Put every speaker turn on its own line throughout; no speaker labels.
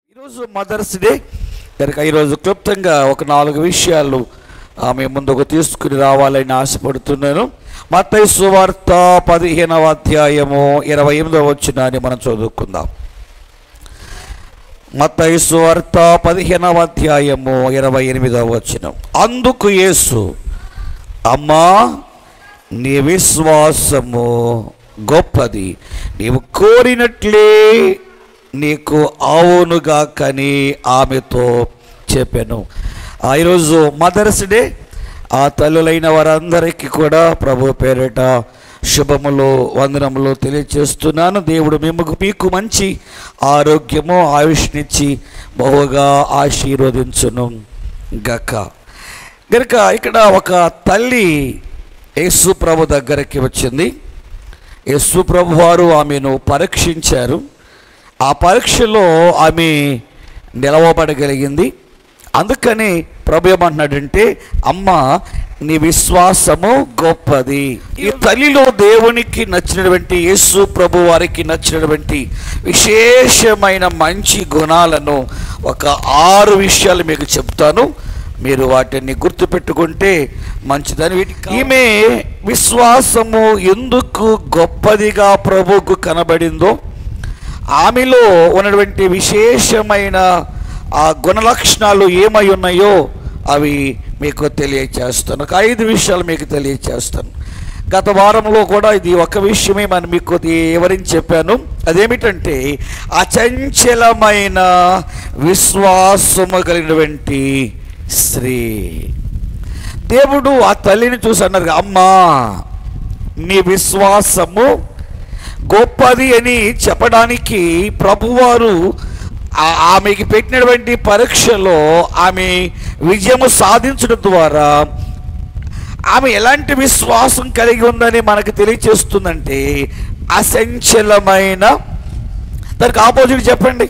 ఈరోజు mothers day కనుక ఈరోజు క్లుప్తంగా ఒక నాలుగు విషయాలు ఆమె ముందుకు తీసుకుని రావాలని ఆశపడుతున్నాను మత్తయి సువార్త పదిహేనవ అధ్యాయము ఇరవై ఎనిమిదవ వచ్చినాన్ని మనం చదువుకుందాం మత్తయి సువార్త పదిహేనవ అధ్యాయము ఇరవై ఎనిమిదవ వచ్చిన అందుకు యేసు అమ్మా నీ విశ్వాసము గొప్పది నీవు కోరినట్లే నీకు అవునుగా కని ఆమెతో చెప్పాను ఆ ఈరోజు మదర్స్ డే ఆ తల్లులైన వారందరికీ కూడా ప్రభు పేరిట శుభములు వందనములు తెలియచేస్తున్నాను దేవుడు మేము మీకు మంచి ఆరోగ్యము ఆయుష్నిచ్చి బహుగా ఆశీర్వదించును గక గనుక ఇక్కడ ఒక తల్లి యేసు ప్రభు దగ్గరికి వచ్చింది యేసు ప్రభు వారు ఆమెను పరీక్షించారు ఆ పరీక్షలో ఆమె నిలవబడగలిగింది అందుకని ప్రభు ఏమంటున్నాడంటే అమ్మ నీ విశ్వాసము గొప్పది ఈ తల్లిలో దేవునికి నచ్చినటువంటి యేసు ప్రభు వారికి నచ్చినటువంటి విశేషమైన మంచి గుణాలను ఒక ఆరు విషయాలు మీకు చెప్తాను మీరు వాటిని గుర్తుపెట్టుకుంటే మంచిదని వీటి- ఈమె విశ్వాసము ఎందుకు గొప్పదిగా ప్రభువుకు కనబడిందో ఆమెలో ఉన్నటువంటి విశేషమైన ఆ గుణలక్షణాలు ఏమై ఉన్నాయో అవి మీకు తెలియచేస్తాను ఒక ఐదు విషయాలు మీకు తెలియచేస్తాను గత వారంలో కూడా ఇది ఒక విషయమే మనం మీకు ఇది వివరించి చెప్పాను అదేమిటంటే అచంచలమైన విశ్వాసము కలిగినటువంటి స్త్రీ దేవుడు ఆ తల్లిని చూసి అన్నారు అమ్మా నీ విశ్వాసము గొప్పది అని చెప్పడానికి ప్రభువారు ఆ- ఆమెకి పెట్టినటువంటి పరీక్షలో ఆమె విజయము సాధించడం ద్వారా ఆమె ఎలాంటి విశ్వాసం కలిగి ఉందని మనకు తెలియచేస్తుందంటే అసంచలమైన దానికి ఆపోజిట్ చెప్పండి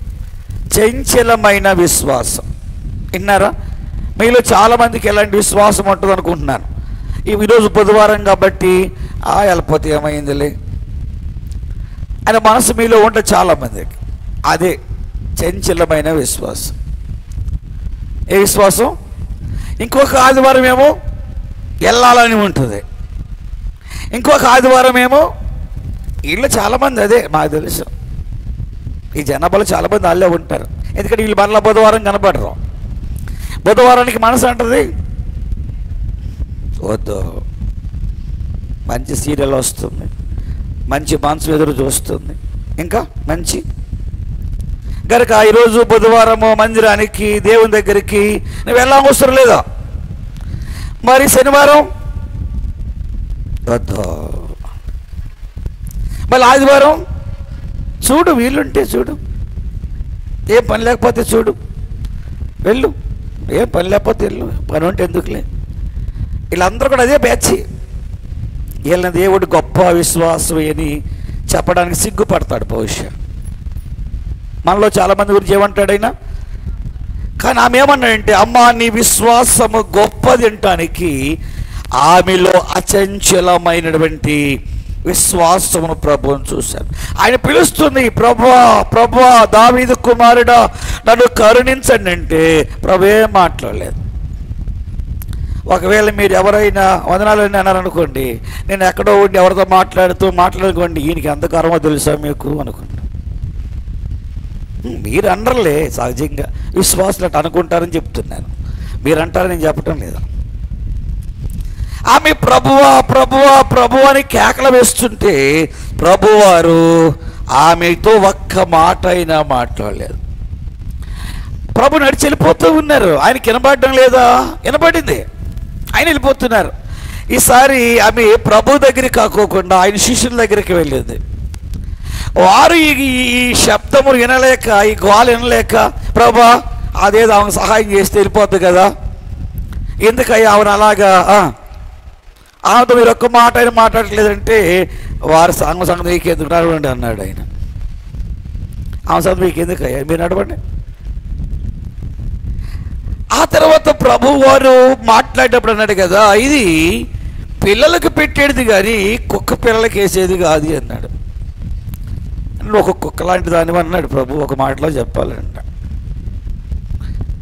చంచలమైన విశ్వాసం విన్నారా మీలో చాలామందికి ఎలాంటి విశ్వాసం ఉంటుంది అనుకుంటున్నాను ఈ ఈరోజు బుధవారం కాబట్టి ఆ వెళ్ళిపోతే ఏమైందిలే అనే మనసు మీలో ఉంటే చాలామందికి అదే చంచలమైన విశ్వాసం ఏ విశ్వాసం ఇంకొక ఆదివారం ఏమో వెళ్ళాలని ఉంటుంది ఇంకొక ఆదివారం ఏమో వీళ్ళు చాలామంది అదే మాకు తెలుసు ఈ జనాభాలో చాలామంది వాళ్ళే ఉంటారు ఎందుకంటే వీళ్ళు మరలా బుధవారం కనపడరు బుధవారానికి మనసు అంటది వద్దు మంచి సీరియల్ వస్తుంది మంచి మనసు ఎదురు చూస్తుంది ఇంకా మంచి గనక ఈరోజు బుధవారము మందిరానికి దేవుని దగ్గరికి నువ్వు వెళ్ళాం అవసరం లేదా మరి శనివారం వద్దు మళ్ళీ ఆదివారం చూడు వీలుంటే చూడు ఏం పని లేకపోతే చూడు వెళ్ళు ఏం పని లేకపోతే వెళ్ళు పని ఉంటే ఎందుకులే వీళ్ళందరూ కూడా అదే బ్యాచ్ వీళ్ళని దేవుడు గొప్ప విశ్వాసం అని చెప్పడానికి సిగ్గుపడతాడు బహుశా మనలో చాలామంది గురించి ఏమంటాడైనా కానీ ఆమె ఏమన్నాడంటే అమ్మా నీ విశ్వాసము గొప్పది అంటానికి ఆమెలో అచంచలమైనటువంటి విశ్వాసమును ప్రభువును చూశాను ఆయన పిలుస్తుంది ప్రభువా ప్రభువా దావీదు కుమారుడా నన్ను కరుణించండి అంటే ప్రభు ఏం మాట్లాడలేదు ఒకవేళ మీరు ఎవరైనా వదనాలని అన్నారనుకోండి నేను ఎక్కడో ఉండి ఎవరితో మాట్లాడుతూ మాట్లాడుకోండి ఈయనకి ఎంత కర్మో తెలుసా మీకు అనుకోండి మీరు అనర్లే సహజంగా విశ్వాసులు అట్ట అనుకుంటారని చెప్తున్నాను మీరు అంటారని నేను చెప్పటం లేదు ఆమె ప్రభువా ప్రభువా ప్రభు అని కేకలు వేస్తుంటే ప్రభువారు ఆమెతో ఒక్క మాట అయినా మాట్లాడలేదు ప్రభు నడిచి వెళ్ళిపోతూ ఉన్నారు ఆయనకి వినబడడం లేదా వినబడింది ఆయన వెళ్ళిపోతున్నారు ఈసారి ఆమె ప్రభు దగ్గరికి కాకోకుండా ఆయన శిష్యుల దగ్గరికి వెళ్ళింది వారు ఈ ఈ- ఈ శబ్దము వినలేక ఈ గోల వినలేక ప్రభా అదేదో ఆమెకు సహాయం చేస్తే వెళ్ళిపోద్ది కదా ఎందుకయ్యా ఆమెను అలాగా ఆ, ఆమెతో మీరు ఒక్క మాట అయినా మాట్లాడట్లేదంటే వారి సంగ సంగతి మీకు ఎందుకు నడవండి అన్నాడు ఆయన ఆమె సంగతి మీకు ఎందుకు అయ్యా మీరు నడవండి ఆ తర్వాత ప్రభు వారు మాట్లాడేటప్పుడు అన్నాడు కదా ఇది పిల్లలకు పెట్టేది కానీ కుక్క పిల్లలకి వేసేది కాదు అన్నాడు నువ్వు ఒక కుక్క లాంటి దానివి అన్నాడు ప్రభు ఒక మాటలో చెప్పాలంట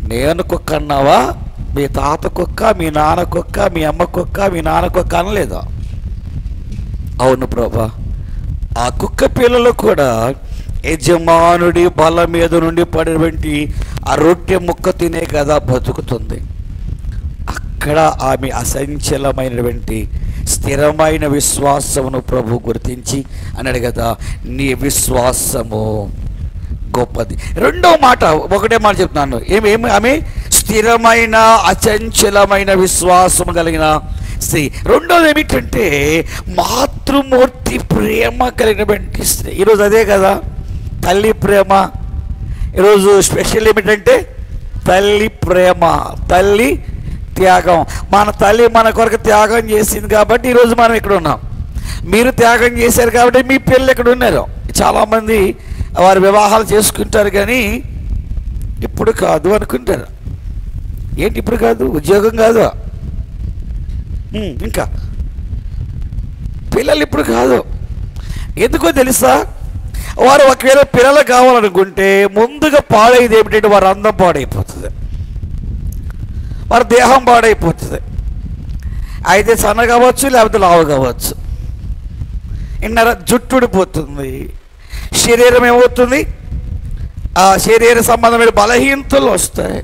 నేను కుక్క అన్నావా మీ తాత కుక్క మీ నాన్న కుక్క మీ అమ్మ కుక్క మీ నాన్న కుక్క అనలేదా అవును ప్రభా ఆ కుక్క పిల్లలు కూడా యజమానుడి బల మీద నుండి పడినటువంటి ఆ రొట్టె ముక్క తినే కదా బతుకుతుంది అక్కడ ఆమె అసంచలమైనటువంటి స్థిరమైన విశ్వాసమును ప్రభు గుర్తించి అన్నాడు కదా నీ విశ్వాసము గొప్పది రెండో మాట ఒకటే మాట చెప్తున్నాను ఏమి ఏమి ఆమె స్థిరమైన అచంచలమైన విశ్వాసం కలిగిన స్త్రీ రెండోది ఏమిటంటే మాతృమూర్తి ప్రేమ కలిగినటువంటి స్త్రీ ఈరోజు అదే కదా తల్లి ప్రేమ ఈరోజు స్పెషల్ ఏమిటంటే తల్లి ప్రేమ తల్లి త్యాగం మన తల్లి మన కొరకు త్యాగం చేసింది కాబట్టి ఈరోజు మనం ఇక్కడ ఉన్నాం మీరు త్యాగం చేశారు కాబట్టి మీ పిల్లలు ఇక్కడ ఉన్నారు చాలామంది వారి వివాహాలు చేసుకుంటారు కానీ ఇప్పుడు కాదు అనుకుంటారు ఏంటి ఇప్పుడు కాదు ఉద్యోగం కాదు ఉమ్, ఇంకా పిల్లలు ఇప్పుడు కాదు ఎందుకో తెలుసా వారు ఒకవేళ పిల్లలు కావాలనుకుంటే ముందుగా పాడేది ఏమిటంటే వారి అందం పాడైపోతుంది వారి దేహం పాడైపోతుంది అయితే సన్న కావచ్చు లేకపోతే లావు కావచ్చు ఇన్నర జుట్టు ఊడిపోతుంది శరీరం ఏమవుతుంది ఆ శరీర సంబంధమైన బలహీనతలు వస్తాయి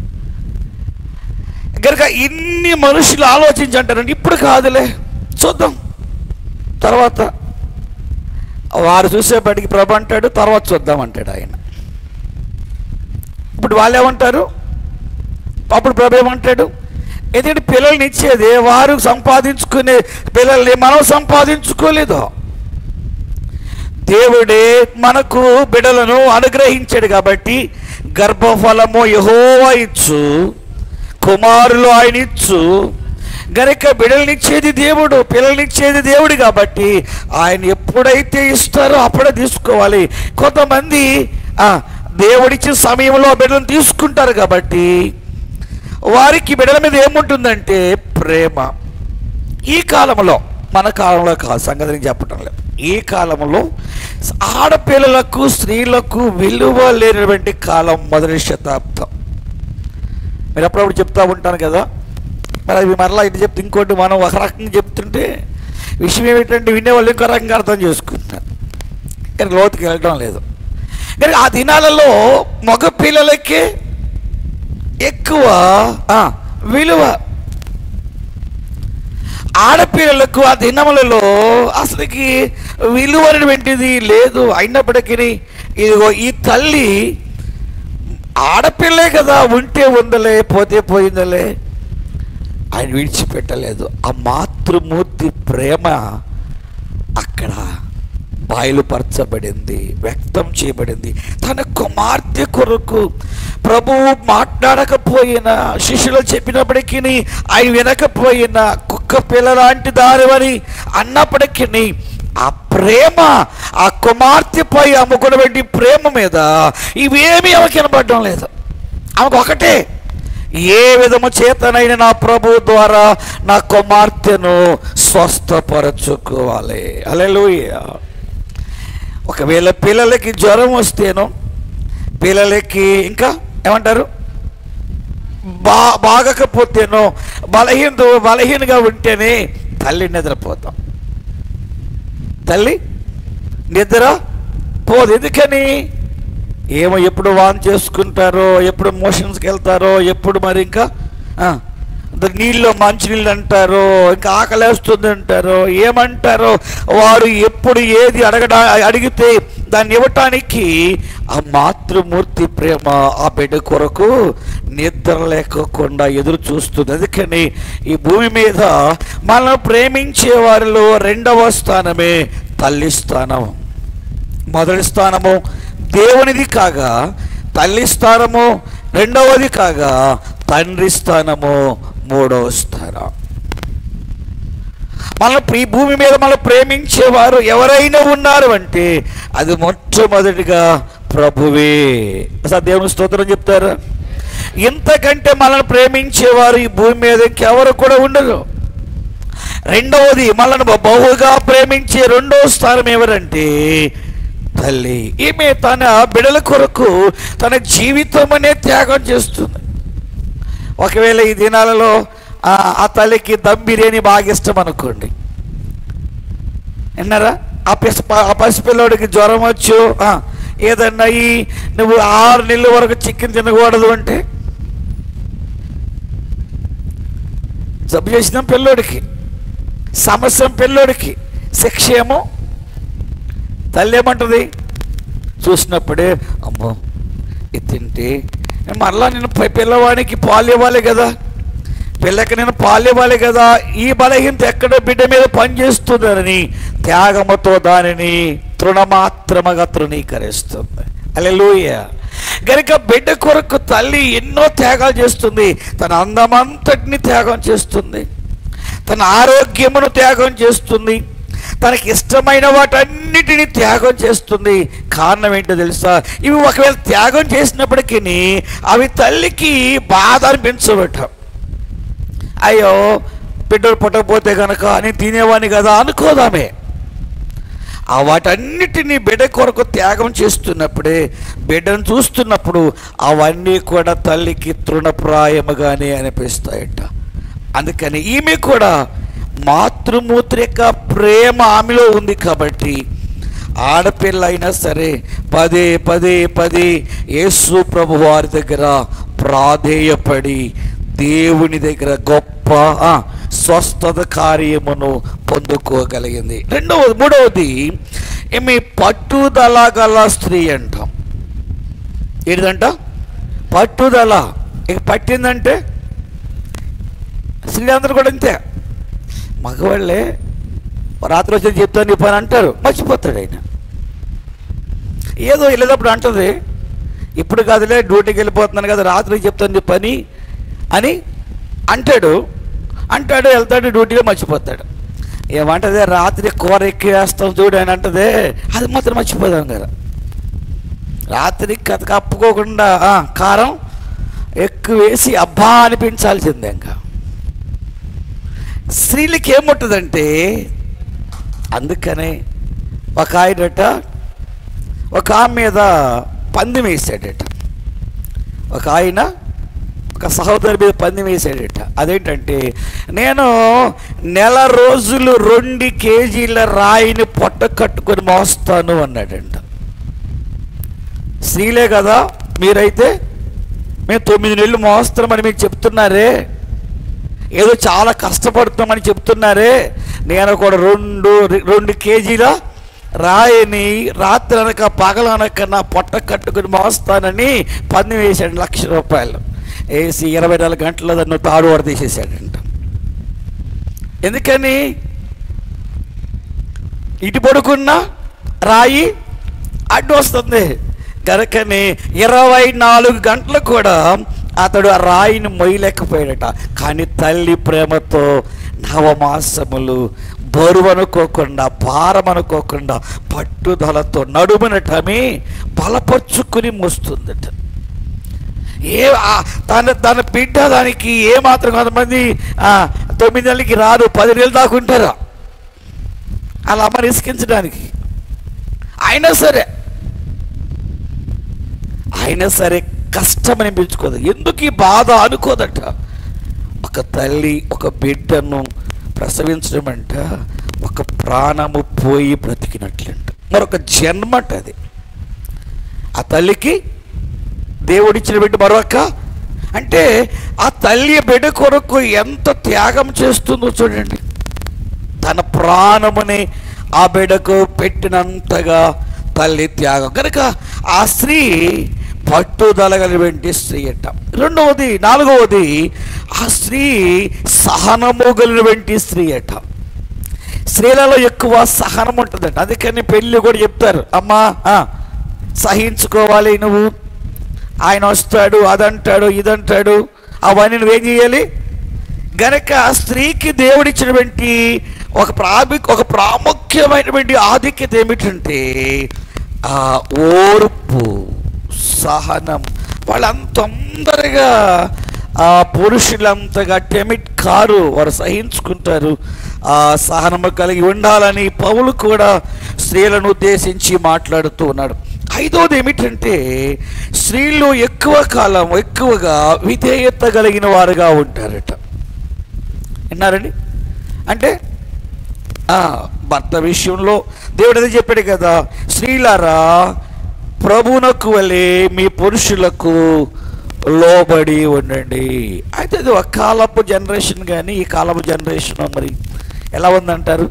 కనుక ఇన్ని మనుషులు ఆలోచించంటారండి ఇప్పుడు కాదులే చూద్దాం తర్వాత వారు చూసేపటికి ప్రభు అంటాడు తర్వాత చూద్దాం అంటాడు ఆయన ఇప్పుడు వాళ్ళు ఏమంటారు అప్పుడు ప్రభు ఏమంటాడు ఎందుకంటే పిల్లల్ని ఇచ్చేది వారు సంపాదించుకునే పిల్లల్ని మనం సంపాదించుకోలేదు దేవుడే మనకు బిడలను అనుగ్రహించాడు కాబట్టి గర్భఫలము యహోవా ఇచ్చు కుమారులు ఆయన ఇచ్చు గనక బిడలనిచ్చేది దేవుడు పిల్లల్నిచ్చేది దేవుడు కాబట్టి ఆయన ఎప్పుడైతే ఇస్తారో అప్పుడే తీసుకోవాలి కొంతమంది ఆ, దేవుడిచ్చిన సమయంలో ఆ బిడ్డలను తీసుకుంటారు కాబట్టి వారికి బిడ్డల మీద ఏముంటుందంటే ప్రేమ ఈ కాలంలో మన కాలంలో కాదు సంగతి నేను చెప్పటం లేదు ఈ కాలంలో ఆడపిల్లలకు స్త్రీలకు విలువ లేనటువంటి కాలం మొదటి శతాబ్దం మీరు అప్పుడప్పుడు చెప్తా ఉంటాను కదా మరి అవి మరలా ఇది చెప్తే ఇంకోటి మనం ఒక రకంగా చెప్తుంటే విషయం ఏమిటంటే వినేవాళ్ళు ఇంకో రకంగా అర్థం చేసుకుంటారు కానీ లోతుకి వెళ్ళడం లేదు కానీ ఆ దినాలలో మగ పిల్లలకే ఎక్కువ ఆ, విలువ ఆడపిల్లలకు ఆ దినములలో అసలుకి విలువ అనేటువంటిది లేదు అయినప్పటికీ ఇదిగో ఈ తల్లి ఆడపిల్లే కదా ఉంటే ఉందలే పోతే పోయిందలే ఆయన విడిచిపెట్టలేదు ఆ మాతృమూర్తి ప్రేమ అక్కడ బయలుపరచబడింది వ్యక్తం చేయబడింది తన కుమార్తె కొరకు ప్రభువు మాట్లాడకపోయినా శిష్యులు చెప్పినప్పటికీ ఆయన వినకపోయినా కుక్క పిల్ల లాంటి దారివని అన్నప్పటికీ ఆ ప్రేమ ఆ కుమార్తెపై అమ్ముకున్నటువంటి ప్రేమ మీద ఇవేమీ ఆమెకి వినపడడం లేదు ఆమెకు ఒకటే ఏ విధము చేతనైనా నా ప్రభు ద్వారా నా కుమార్తెను స్వస్థపరచుకోవాలి అలెలుయ ఒకవేళ పిల్లలకి జ్వరం వస్తేనో పిల్లలకి ఇంకా ఏమంటారు బా బాగకపోతేనో బలహీన బలహీనగా ఉంటేనే తల్లి నిద్రపోతాం తల్లి నిద్ర పోదు ఎందుకని ఏమో ఎప్పుడు వాన్ చేసుకుంటారో ఎప్పుడు మోషన్స్కి వెళ్తారో ఎప్పుడు మరి ఇంకా ఆ, నీళ్ళు మంచినీళ్ళు అంటారో ఇంకా ఆకలేస్తుంది అంటారో ఏమంటారో వారు ఎప్పుడు ఏది అడగడా అడిగితే దాన్ని ఇవ్వటానికి ఆ మాతృమూర్తి ప్రేమ ఆ బిడ్డ కొరకు నిద్ర లేకోకుండా ఎదురు చూస్తుంది అందుకని ఈ భూమి మీద మనల్ని ప్రేమించే వారిలో రెండవ స్థానమే తల్లి స్థానం మొదటి స్థానము దేవునిది కాగా తల్లి స్థానము రెండవది కాగా తండ్రి స్థానము మూడవ స్థానం మన ఈ భూమి మీద మనం ప్రేమించేవారు ఎవరైనా ఉన్నారు అంటే అది మొట్టమొదటిగా ప్రభువే అసలు దేవుని స్తోత్రం చెప్తారా ఇంతకంటే మనల్ని ప్రేమించేవారు ఈ భూమి మీద ఇంకెవరు కూడా ఉండరు రెండవది మనల్ని బహుగా ప్రేమించే రెండవ స్థానం ఎవరంటే తల్లి ఈమె తన బిడల కొరకు తన జీవితం అనే త్యాగం చేస్తుంది ఒకవేళ ఈ దినాలలో ఆ, ఆ తల్లికి దమ్ బిర్యానీ బాగా ఇష్టం అనుకోండి విన్నారా ఆ పిస ఆ పసిపిల్లోడికి జ్వరం వచ్చు ఆ, ఏదన్నా ఈ నువ్వు ఆరు నెలల వరకు చికెన్ తినకూడదు అంటే జబ్బు చేసిన పిల్లోడికి సమస్య పిల్లోడికి శిక్ష ఏమో తల్లి ఏమంటుంది చూసినప్పుడే అమ్మో ఇది తింటే మరలా నేను పి- పిల్లవాడికి పాలు ఇవ్వాలి కదా పిల్లకి నేను పాలు ఇవ్వాలి కదా ఈ బలహీనత ఎక్కడో బిడ్డ మీద పనిచేస్తుందని త్యాగముతో దానిని తృణమాత్రముగా తృణీకరిస్తుంది అలెలుయ గనుక బిడ్డ కొరకు తల్లి ఎన్నో త్యాగాలు చేస్తుంది తన అందమంతటిని త్యాగం చేస్తుంది తన ఆరోగ్యమును త్యాగం చేస్తుంది తనకి ఇష్టమైన వాటన్నిటిని త్యాగం చేస్తుంది కారణం ఏంటో తెలుసా ఇవి ఒకవేళ త్యాగం చేసినప్పటికీ అవి తల్లికి బాధ అనిపించబట్ట అయ్యో బిడ్డలు పుట్టకపోతే కనుక నేను తినేవాడిని కదా అనుకోదామే ఆ వాటన్నిటినీ బిడ్డ కొరకు త్యాగం చేస్తున్నప్పుడే బిడ్డను చూస్తున్నప్పుడు అవన్నీ కూడా తల్లికి తృణప్రాయముగానే అనిపిస్తాయట అందుకని ఈమె కూడా మాతృమూర్తి యొక్క ప్రేమ ఆమెలో ఉంది కాబట్టి ఆడపిల్ల అయినా సరే పదే పదే పదే యేసు ప్రభు వారి దగ్గర ప్రాధేయపడి దేవుని దగ్గర గొప్ప ఆ, స్వస్థత కార్యమును పొందుకోగలిగింది రెండవది మూడవది ఈమె పట్టుదల గల స్త్రీ అంటాం ఏంటంట పట్టుదల ఇక పట్టిందంటే స్త్రీలందరూ కూడా అంతే మగవాళ్ళే రాత్రి వచ్చి చెప్తాను నీ పని అంటారు మర్చిపోతాడు ఆయన ఏదో వెళ్ళేటప్పుడు అంటది ఇప్పుడు కాదులే డ్యూటీకి వెళ్ళిపోతున్నాను కదా రాత్రి చెప్తాను నీ పని అని అంటాడు అంటాడు వెళ్తాడు డ్యూటీలో మర్చిపోతాడు ఏమంటదే రాత్రి కూర ఎక్కువ వేస్తాం చూడు అని అంటదే అది మాత్రం మర్చిపోదాం కదా రాత్రి కథ కప్పుకోకుండా ఆ, కారం ఎక్కువ వేసి అబ్బా అనిపించాల్సిందే ఇంకా స్త్రీలకి ఏముంటుందంటే అందుకనే ఒక ఆయనట ఒక ఆమె మీద పందెం వేసాడట ఒక ఆయన ఒక సహోదరి మీద పందెం వేసాడట అదేంటంటే నేను నెల రోజులు రెండు కేజీల రాయిని పొట్ట కట్టుకొని మోస్తాను అన్నాడంట స్త్రీలే కదా మీరైతే మేము తొమ్మిది నెలలు మోస్తామని మీకు చెప్తున్నారే ఏదో చాలా కష్టపడుతున్నామని చెప్తున్నారే నేను కూడా రెండు రెండు కేజీల రాయిని రాత్రి అనక పగలనక నా పొట్ట కట్టుకుని మోస్తానని పందెం వేసాడు లక్ష రూపాయలు వేసి ఇరవై నాలుగు గంటల దాన్ని తాడు వడ తీసేసాడంట ఎందుకని ఇటు పడుకున్నా రాయి అడ్డు వస్తుంది కనుకని ఇరవై నాలుగు గంటలు కూడా అతడు ఆ రాయిని మొయ్యలేకపోయాడట కానీ తల్లి ప్రేమతో నవమాసములు బరువు అనుకోకుండా భారం అనుకోకుండా పట్టుదలతో నడుమునటమి బలపరుచుకుని మోస్తుందట ఏ ఆ- తన తన బిడ్డ దానికి ఏ మాత్రం కొంతమంది ఆ, తొమ్మిది నెలలకి రారు పది నెలలు దాకా ఉంటారా అలా అమ్మని ఇసుకించడానికి అయినా సరే అయినా సరే కష్టం అనిపించుకోదు ఎందుకు ఈ బాధ అనుకోదట ఒక తల్లి ఒక బిడ్డను ప్రసవించడం అంట ఒక ప్రాణము పోయి బ్రతికినట్లంట మరొక జన్మట అది ఆ తల్లికి దేవుడిచ్చిన బిడ్డ మరొక అంటే ఆ తల్లి బిడ్డ కొరకు ఎంత త్యాగం చేస్తుందో చూడండి తన ప్రాణముని ఆ బిడ్డకు పెట్టినంతగా తల్లి త్యాగం కనుక ఆ స్త్రీ పట్టుదల కలిగినటువంటి స్త్రీ అంట రెండవది నాలుగవది ఆ స్త్రీ సహనము కలిగినటువంటి స్త్రీ అట స్త్రీలలో ఎక్కువ సహనం ఉంటుందంట అందుకని పెళ్ళి కూడా చెప్తారు అమ్మా ఆ, సహించుకోవాలి నువ్వు ఆయన వస్తాడు అదంటాడు ఇదంటాడు అవన్నీ నువ్వేం చేయాలి గనక ఆ స్త్రీకి దేవుడిచ్చినటువంటి ఒక ప్రామి ఒక ప్రాముఖ్యమైనటువంటి ఆధిక్యత ఏమిటంటే ఆ ఓర్పు సహనం వాళ్ళంత తొందరగా ఆ పురుషులంతగా టెమిట్ కారు వారు సహించుకుంటారు ఆ సహనము కలిగి ఉండాలని పౌలు కూడా స్త్రీలను ఉద్దేశించి మాట్లాడుతూ ఉన్నాడు ఐదోది ఏమిటంటే స్త్రీలు ఎక్కువ కాలం ఎక్కువగా విధేయత కలిగిన వారుగా ఉంటారట విన్నారండి అంటే ఆ, భర్త విషయంలో దేవుడు అదే చెప్పాడు కదా స్త్రీలారా ప్రభునకు వలె మీ పురుషులకు లోబడి ఉండండి అయితే అది ఒక కాలపు జనరేషన్ కానీ ఈ కాలపు జనరేషన్ మరి ఎలా ఉందంటారు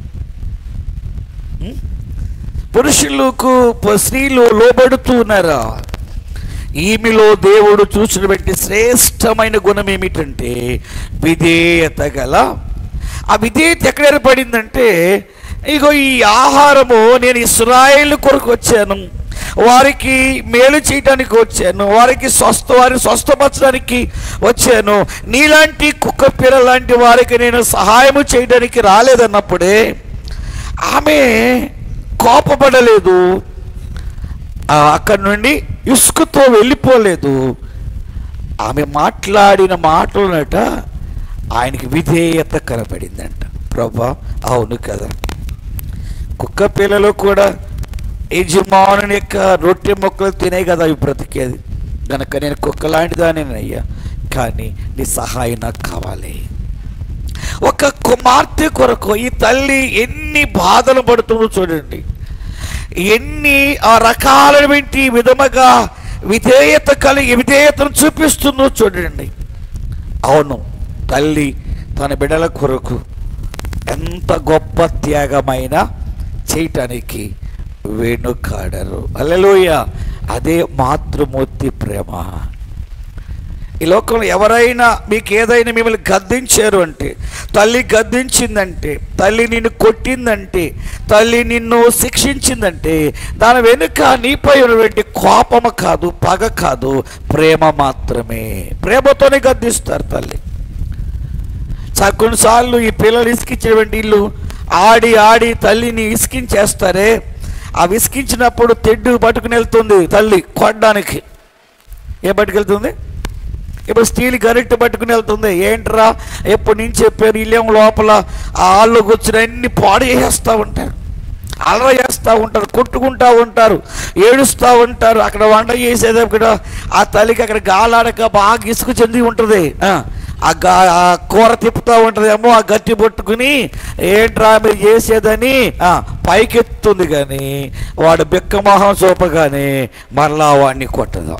ఉం? పురుషులకు ప- స్త్రీలు లోబడుతూ ఉన్నారా ఈమెలో దేవుడు చూసిన బట్టి శ్రేష్టమైన గుణం ఏమిటంటే విధేయత గల ఆ విధేయత ఎక్కడ ఏర్పడిందంటే ఇగో ఈ ఆహారము నేను ఇస్రాయేల్ కొరకు వచ్చాను వారికి మేలు చేయడానికి వచ్చాను వారికి స్వస్థ వారిని స్వస్థపరచడానికి వచ్చాను నీలాంటి కుక్క పిల్ల లాంటి వారికి నేను సహాయము చేయడానికి రాలేదన్నప్పుడే ఆమె కోపపడలేదు ఆ అక్కడి నుండి ఇసుకతో వెళ్ళిపోలేదు ఆమె మాట్లాడిన మాటలనట ఆయనకి విధేయత కనపడిందంట ప్రభా అవును కదా కుక్క పిల్లలు కూడా యజమానుని యొక్క రొట్టె మొక్కలు తినే కదా అవి బ్రతికేది గనక నేను కుక్క లాంటిదానేనయ్యా కానీ నీ సహాయం నాకు కావాలి ఒక కుమార్తె కొరకు ఈ తల్లి ఎన్ని బాధలు పడుతుందో చూడండి ఎన్ని ఆ రకాలైనటువంటి విధముగా విధేయత కలిగి విధేయతను చూపిస్తుందో చూడండి అవును తల్లి తన బిడ్డల కొరకు ఎంత గొప్ప త్యాగమైన చేయటానికి వెనుకాడరు అల్లెలోయ అదే మాతృమూర్తి ప్రేమ ఈ లోకంలో ఎవరైనా మీకు ఏదైనా మిమ్మల్ని గద్దించారు అంటే తల్లి గద్దించిందంటే తల్లి నిన్ను కొట్టిందంటే తల్లి నిన్ను శిక్షించిందంటే దాని వెనుక నీపై ఉన్నటువంటి కోపము కాదు పగ కాదు ప్రేమ మాత్రమే ప్రేమతోనే గద్దిస్తారు తల్లి చా- కొన్నిసార్లు ఈ పిల్లలు ఇసుకించేటువంటి ఇల్లు ఆడి ఆడి తల్లిని ఇసుకించేస్తారే ఆ విసికించినప్పుడు తెడ్డు పట్టుకుని వెళ్తుంది తల్లి కొట్టడానికి ఏ పట్టుకెళ్తుంది ఇప్పుడు స్టీల్ గరిటె పట్టుకుని వెళ్తుంది ఏంట్రా ఎప్పటి నుంచి చెప్పారు ఇల్లేం లోపల ఆ ఆళ్ళు కూర్చుని అన్ని పాడు చేసేస్తూ ఉంటారు అలర చేస్తూ ఉంటారు కొట్టుకుంటూ ఉంటారు ఏడుస్తూ ఉంటారు అక్కడ వంట చేసేది అక్కడ ఆ తల్లికి అక్కడ గాలాడక బాగా ఇసుకు చెంది ఉంటుంది ఆ, ఆ గా ఆ కూర తిప్పుతూ ఉంటుంది ఏమో ఆ గట్టి పట్టుకుని ఏంట్రా మీరు చేసేదని ఆ, పైకెత్తుంది కానీ వాడు బిక్కమొహం చూపగానే మరలా వాడిని కొట్టదాం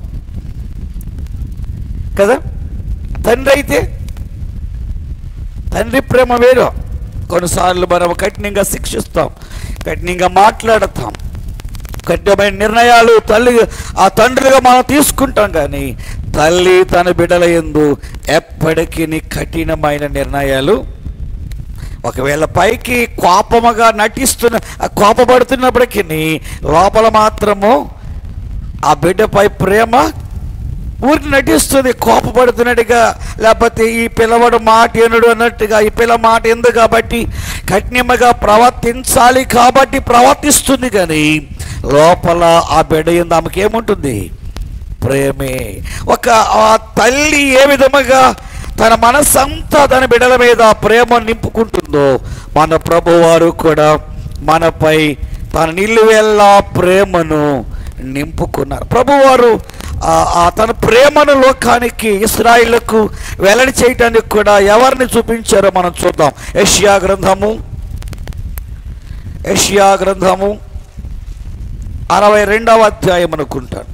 కదా తండ్రి అయితే తండ్రి ప్రేమ వేరు కొన్నిసార్లు మనం కఠినంగా శిక్షిస్తాం కఠినంగా మాట్లాడతాం కఠినమైన నిర్ణయాలు తల్లి ఆ తండ్రిగా మనం తీసుకుంటాం కానీ తల్లి తన బిడ్డల ఎందు ఎప్పటికీ కఠినమైన నిర్ణయాలు ఒకవేళ పైకి కోపముగా నటిస్తున్న ఆ కోపపడుతున్నప్పటికీ లోపల మాత్రము ఆ బిడ్డపై ప్రేమ ఊరికి నటిస్తుంది కోపపడుతున్నట్టుగా లేకపోతే ఈ పిల్లవాడు మాట ఎనుడు అన్నట్టుగా ఈ పిల్ల మాట ఎందుకు కాబట్టి కఠినముగా ప్రవర్తించాలి కాబట్టి ప్రవర్తిస్తుంది కానీ లోపల ఆ బిడ్డ ఎందు ఆమెకి ఏముంటుంది ప్రేమే ఒక ఆ తల్లి ఏ విధముగా తన మనసంతా తన బిడ్డల మీద ప్రేమ నింపుకుంటుందో మన ప్రభువారు కూడా మనపై తన నిలువెల్లా ప్రేమను నింపుకున్నారు ప్రభువారు ఆ- ఆ తన ప్రేమను లోకానికి ఇస్రాయిలకు వెల్లడి చేయటానికి కూడా ఎవరిని చూపించారో మనం చూద్దాం యష్యా గ్రంథము యష్యా గ్రంథము అరవై రెండవ అధ్యాయం అనుకుంటాను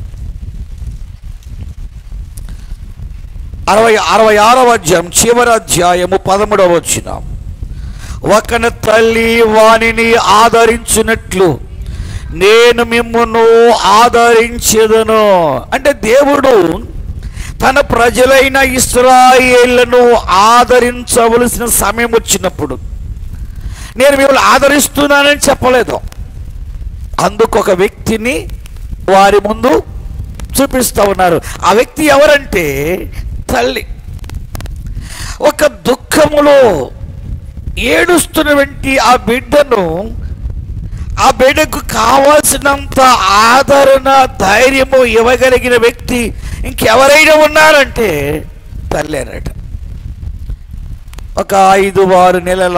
అరవై అరవై ఆరవ అధ్యాయం చివరి అధ్యాయము పదమూడవ వచ్చిన ఒకన తల్లి వానిని ఆదరించినట్లు నేను మిమ్మును ఆదరించేదను అంటే దేవుడు తన ప్రజలైన ఇస్రాయేళ్లను ఆదరించవలసిన సమయం వచ్చినప్పుడు నేను మిమ్మల్ని ఆదరిస్తున్నానని చెప్పలేదు అందుకు ఒక వ్యక్తిని వారి ముందు చూపిస్తూ ఉన్నారు ఆ వ్యక్తి ఎవరంటే తల్లి ఒక దుఃఖములో ఏడుస్తున్నటువంటి ఆ బిడ్డను ఆ బిడ్డకు కావాల్సినంత ఆదరణ ధైర్యము ఇవ్వగలిగిన వ్యక్తి ఇంకెవరైనా ఉన్నారంటే తల్లేనట ఒక ఐదు ఆరు నెలల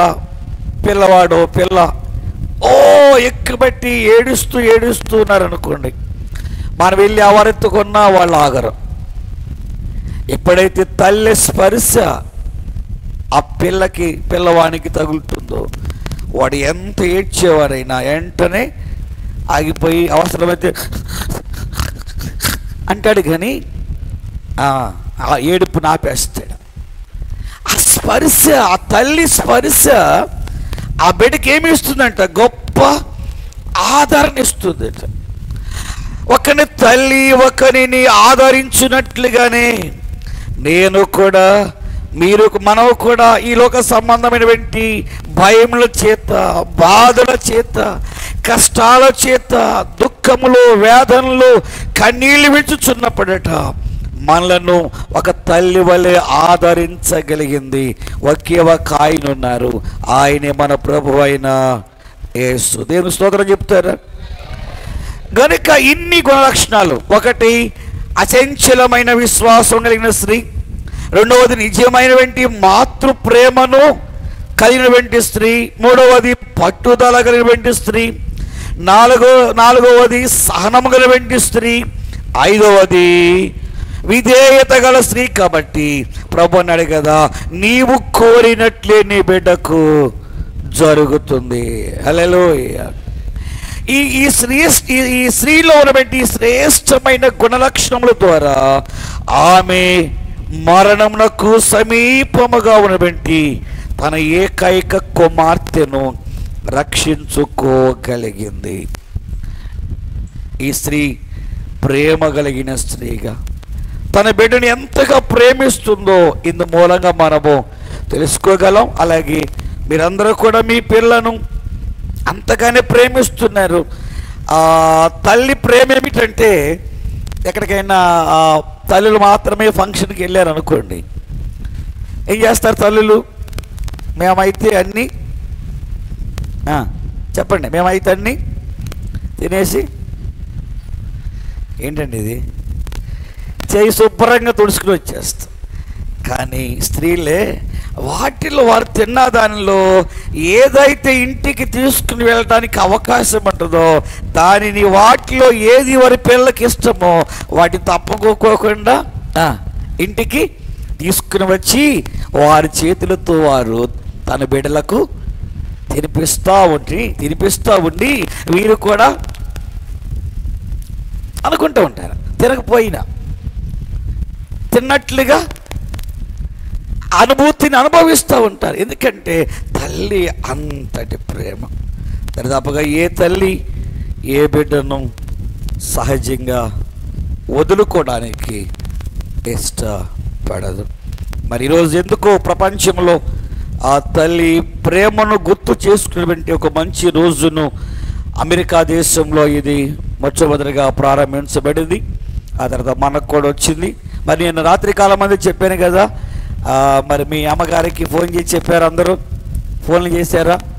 పిల్లవాడు పిల్ల ఓ ఎక్కుబట్టి ఏడుస్తూ ఏడుస్తూ ఉన్నారనుకోండి మనం వెళ్ళి ఎవరెత్తుకున్నా వాళ్ళు ఆగరు ఎప్పుడైతే తల్లి స్పర్శ ఆ పిల్లకి పిల్లవానికి తగులుతుందో వాడు ఎంత ఏడ్చేవాడైనా వెంటనే ఆగిపోయి అవసరమైతే అంటాడు కానీ ఆ ఆ ఏడుపు నాపేస్తాడు ఆ స్పర్శ ఆ తల్లి స్పర్శ ఆ బిడ్డకి ఏమి ఇస్తుందంట గొప్ప ఆదరణ ఇస్తుంది ఒకని తల్లి ఒకరిని ఆదరించినట్లుగానే నేను కూడా మీరు మనము కూడా ఈ లోక సంబంధమైనటువంటి భయముల చేత బాధల చేత కష్టాల చేత దుఃఖములు వేదనలు కన్నీళ్లు విడుచుచున్నప్పుడట మనలను ఒక తల్లి వలె ఆదరించగలిగింది ఒకే ఒక ఆయన ఉన్నారు ఆయనే మన ప్రభు అయిన యేసు దేవుని స్తోత్రం చెప్తారా గనుక ఇన్ని గుణలక్షణాలు ఒకటి అచంచలమైన విశ్వాసం కలిగిన స్త్రీ రెండవది నిజమైనటువంటి మాతృ ప్రేమను కలిగినటువంటి స్త్రీ మూడవది పట్టుదల కలిగినటువంటి స్త్రీ నాలుగో నాలుగవది సహనము కలిగినటువంటి స్త్రీ ఐదవది విధేయత గల స్త్రీ కాబట్టి ప్రభు అన్నాడు కదా నీవు కోరినట్లే నీ బిడ్డకు జరుగుతుంది హల్లెలూయా ఈ ఈ శ్రీ ఈ- ఈ స్త్రీలో ఉన్నటువంటి ఈ శ్రేష్టమైన గుణలక్షణముల ద్వారా ఆమె మరణమునకు సమీపముగా ఉన్నటువంటి తన ఏకైక కుమార్తెను రక్షించుకోగలిగింది ఈ స్త్రీ ప్రేమ కలిగిన స్త్రీగా తన బిడ్డని ఎంతగా ప్రేమిస్తుందో ఇందు మూలంగా మనము తెలుసుకోగలం అలాగే మీరందరూ కూడా మీ పిల్లను అంతగానే ప్రేమిస్తున్నారు ఆ తల్లి ప్రేమ ఏమిటంటే ఎక్కడికైనా ఆ తల్లులు మాత్రమే ఫంక్షన్కి వెళ్ళారు అనుకోండి ఏం చేస్తారు తల్లులు మేమైతే అన్నీ ఆ, చెప్పండి మేమైతే అన్నీ తినేసి ఏంటండి ఇది చేయి శుభ్రంగా తుడుచుకుని వచ్చేస్తాం కానీ స్త్రీలే వాటిలో వారు తిన్న దానిలో ఏదైతే ఇంటికి తీసుకుని వెళ్ళడానికి అవకాశం ఉంటుందో దానిని వాటిలో ఏది వారి పిల్లలకి ఇష్టమో వాటిని తప్పుకోకుండా ఆ, ఇంటికి తీసుకుని వచ్చి వారి చేతులతో వారు తన బిడ్డలకు తినిపిస్తూ ఉండి తినిపిస్తూ ఉండి వీరు కూడా అనుకుంటూ ఉంటారు తినకపోయినా తిన్నట్లుగా అనుభూతిని అనుభవిస్తూ ఉంటారు ఎందుకంటే తల్లి అంతటి ప్రేమ దరిదాపుగా ఏ తల్లి ఏ బిడ్డను సహజంగా వదులుకోవడానికి ఇష్టపడదు మరి ఈరోజు ఎందుకో ప్రపంచంలో ఆ తల్లి ప్రేమను గుర్తు చేసుకునేటువంటి ఒక మంచి రోజును అమెరికా దేశంలో ఇది మొట్టమొదటిగా ప్రారంభించబడింది ఆ తర్వాత మనకు కూడా వచ్చింది మరి నేను రాత్రి కాలం మంది చెప్పాను కదా ఆ, మరి మీ అమ్మగారికి ఫోన్ చేసి చెప్పారు అందరూ ఫోన్లు చేశారా